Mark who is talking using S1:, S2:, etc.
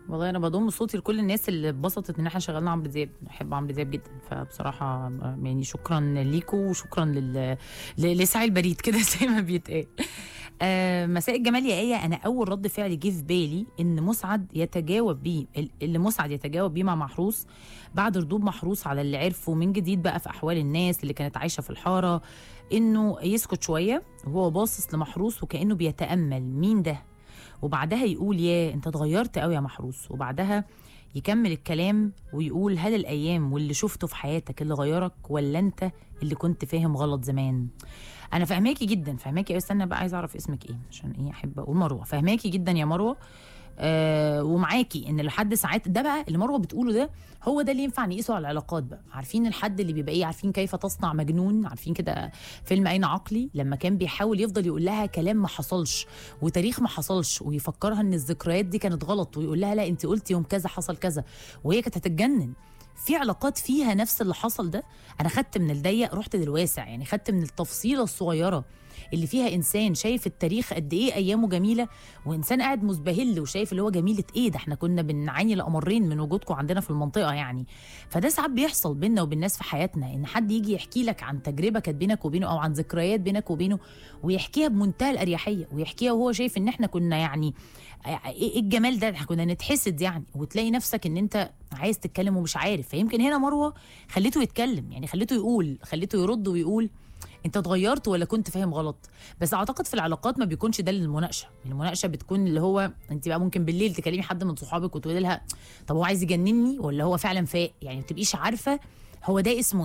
S1: والله انا بضم صوتي لكل الناس اللي اتبسطت ان احنا شغلنا عمرو دياب بحب عمرو دياب جدا فبصراحه يعني شكرا ليكوا وشكرا لل... ل- لسعي البريد كده زي ما بيتقال آه مساء الجمال يا ايه انا اول رد فعل جه في بالي ان مسعد يتجاوب بيه ال- اللي مسعد يتجاوب بيه مع محروس بعد ردود محروس على اللي عرفه من جديد بقى في احوال الناس اللي كانت عايشه في الحاره انه يسكت شويه وهو باصص لمحروس وكانه بيتامل مين ده وبعدها يقول يا انت اتغيرت قوي يا محروس وبعدها يكمل الكلام ويقول هل الايام واللي شفته في حياتك اللي غيرك ولا انت اللي كنت فاهم غلط زمان انا فاهماكي جدا فاهماكي قوي استنى بقى عايزه اعرف اسمك ايه عشان ايه احب اقول مروه فاهماكي جدا يا مروه آه ومعاكي ان لحد ساعات ده بقى اللي مروه بتقوله ده هو ده اللي ينفع نقيسه على العلاقات بقى عارفين الحد اللي بيبقى ايه عارفين كيف تصنع مجنون عارفين كده فيلم اين عقلي لما كان بيحاول يفضل يقول لها كلام ما حصلش وتاريخ ما حصلش ويفكرها ان الذكريات دي كانت غلط ويقول لها لا انت قلتي يوم كذا حصل كذا وهي كانت هتتجنن في علاقات فيها نفس اللي حصل ده انا خدت من الضيق رحت للواسع يعني خدت من التفصيله الصغيره اللي فيها انسان شايف التاريخ قد ايه ايامه جميله وانسان قاعد مزبهل وشايف اللي هو جميله ايه ده احنا كنا بنعاني لامرين من وجودكم عندنا في المنطقه يعني فده ساعات بيحصل بينا وبين الناس في حياتنا ان حد يجي يحكي لك عن تجربه كانت بينك وبينه او عن ذكريات بينك وبينه ويحكيها بمنتهى الاريحيه ويحكيها وهو شايف ان احنا كنا يعني ايه الجمال ده احنا كنا نتحسد يعني وتلاقي نفسك ان انت عايز تتكلم ومش عارف فيمكن هنا مروه خليته يتكلم يعني خليته يقول خليته يرد ويقول انت اتغيرت ولا كنت فاهم غلط بس اعتقد في العلاقات ما بيكونش ده المناقشه المناقشه بتكون اللي هو انت بقى ممكن بالليل تكلمي حد من صحابك وتقولي لها طب هو عايز يجنني ولا هو فعلا فاق يعني ما تبقيش عارفه هو ده اسمه